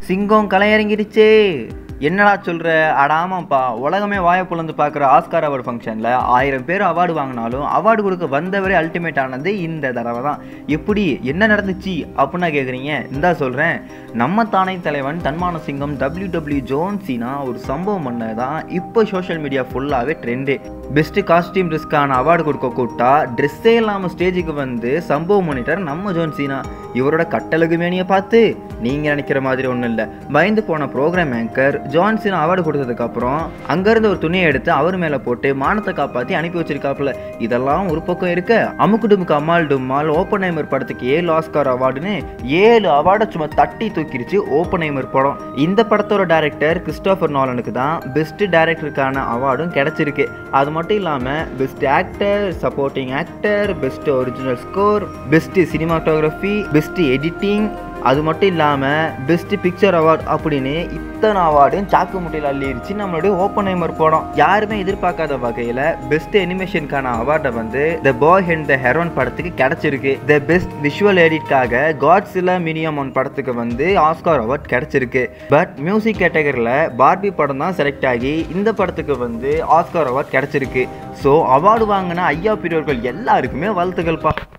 சிங்கம் கலையறங்கிருச்சே என்னடா சொல்ற அடாமாப்பா உலகமே வாயை புலந்து பார்க்குற ஆஸ்கார் அவார்டு ஃபங்க்ஷனில் ஆயிரம் பேர் அவார்டு வாங்கினாலும் அவார்டு கொடுக்க வந்தவரே அல்டிமேட் ஆனது இந்த தடவை தான் எப்படி என்ன நடந்துச்சு அப்படின்னா கேட்குறீங்க இந்தா சொல்கிறேன் நம்ம தானே தலைவன் தன்மான சிங்கம் டபிள்யூ டபிள்யூ ஜோன் சீனா ஒரு சம்பவம் பண்ணது தான் இப்போ சோஷியல் மீடியா ஃபுல்லாகவே ட்ரெண்டு பெஸ்ட்டு காஸ்டியூம் ட்ரெஸ்க்கான அவார்டு கொடுக்க கூட்டா ட்ரெஸ்ஸே இல்லாமல் ஸ்டேஜுக்கு வந்து சம்பவம் பண்ணிட்டார் நம்ம ஜோன் சீனா இவரோட கட்டழகு மேனியை பார்த்து நீங்கள் நினைக்கிற மாதிரி ஒன்றும் இல்லை பயந்து போன program anchor John Cena award கொடுத்ததுக்கப்புறம் அங்கேருந்து ஒரு துணியை எடுத்து அவர் மேலே போட்டு மானத்தை காப்பாற்றி அனுப்பி வச்சிருக்காப்புல இதெல்லாம் ஒரு பக்கம் இருக்க அமுக்கு டுமுக்கு அம்மாள் டும்மால் ஓப்பனைமர் படத்துக்கு ஏழு ஆஸ்கார் அவார்டுன்னு ஏழு அவார்டை சும்மா தட்டி தூக்கிருச்சு ஓப்பனைமர் படம் இந்த படத்தோட டைரக்டர் கிறிஸ்டோபர் நாலனுக்கு தான் பெஸ்ட் டைரக்டருக்கான அவார்டும் கிடைச்சிருக்கு அது மட்டும் இல்லாமல் best actor supporting actor best original score best cinematography best editing அது மட்டும் இல்லாமல் பெஸ்ட் பிக்சர் அவார்ட் அப்படின்னு இத்தனை அவார்டும் சாக்கு முட்டையில் அள்ளிருச்சு நம்மளுடைய ஓப்பனைமர் படம் யாருமே எதிர்பார்க்காத வகையில் பெஸ்ட் அனிமேஷனுக்கான அவார்டை வந்து த பாய் அண்ட் த ஹெரோன் படத்துக்கு கிடைச்சிருக்கு த பெஸ்ட் விஷுவல் எடிட்காக காட்ஸிலா மினியமோன் படத்துக்கு வந்து ஆஸ்கார் அவார்ட் கிடைச்சிருக்கு பட் மியூசிக் கேட்டகரியில் பார்பி படம் தான் செலக்ட் ஆகி இந்த படத்துக்கு வந்து ஆஸ்கார் அவார்ட் கிடைச்சிருக்கு ஸோ அவார்டு வாங்கின ஐயா பிரிவர்கள் எல்லாருக்குமே வாழ்த்துக்கள்ப்பா